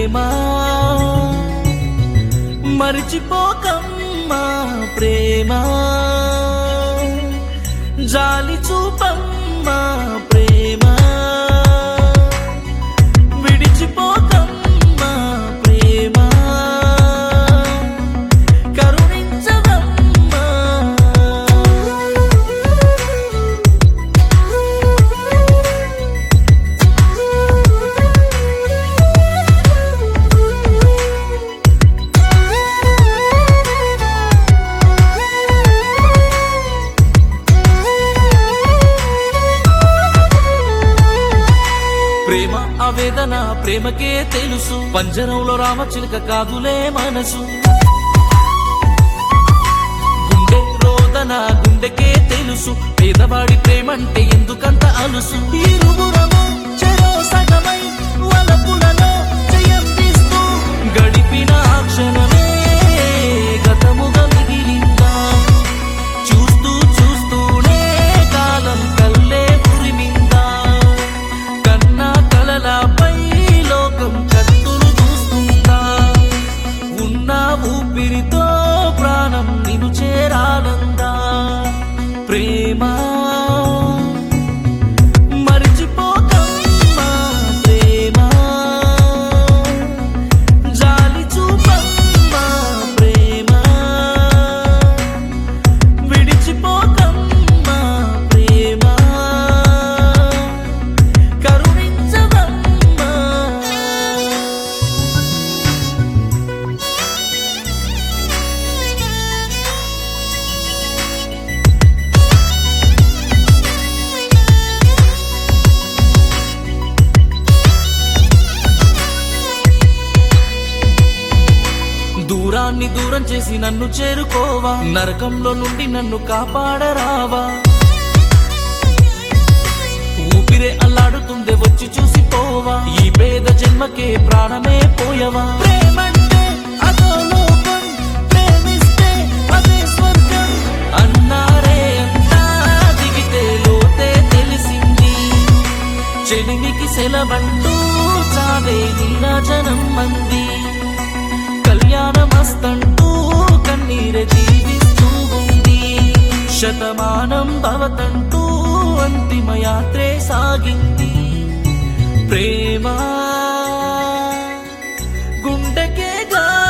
ప్రేమ మరిచిపోకమ్మా ప్రేమ జాలి చూపమ్మా ప్రేమ విడిచిపోకమ్మా ప్రేమ కరుణించవమ్మా ప్రేమ ఆవేదన ప్రేమకే తెలుసు పంజరంలో రామచిలుక కాదులే మనసు గుండె రోదన గుండెకే తెలుసు పేదవాడి ప్రేమంటే ఎందుకంత అలుసు ఇరువురము చెరో సగమై వలపులలో జయం తీస్తూ గడిపిన ఆ క్షణమే గతముగా మిగిలిందా చూస్తూ చూస్తూనే కాలం కల్లే ఉరిమిందా కన్నా కలలపై లోకం కత్తులు చూస్తుందా ఉన్న ఊపిరితో ప్రాణం నిను చేరాలందా ప్రేమ మరిచిపోకమ్మా ప్రేమ జాలి చూపమ్మా ప్రేమ విడిచిపోకమ్మా ప్రేమ కరుణించవమ్మా దూరాన్ని దూరం చేసి నన్ను చేరుకోవా నరకంలో నుండి నన్ను కాపాడరావా ఊపిరే అల్లాడుతుందే వచ్చి చూసిపోవా ఈ పేద జన్మకే ప్రాణమే పోయవా ప్రేమంటే అదో లోకం ప్రేమిస్తే అదే స్వర్గం అన్నారే అంతా దిగితే లోతే తెలిసింది చెలిమికి సెలవంటూ చావే నీరాజనం మంది కళ్యాణమస్తంటూ కన్నీర జీవిస్తూ ఉంది శతమానం భవతంటూ అంతిమ యాత్రే సాగింది ప్రేమ గుండెకే గా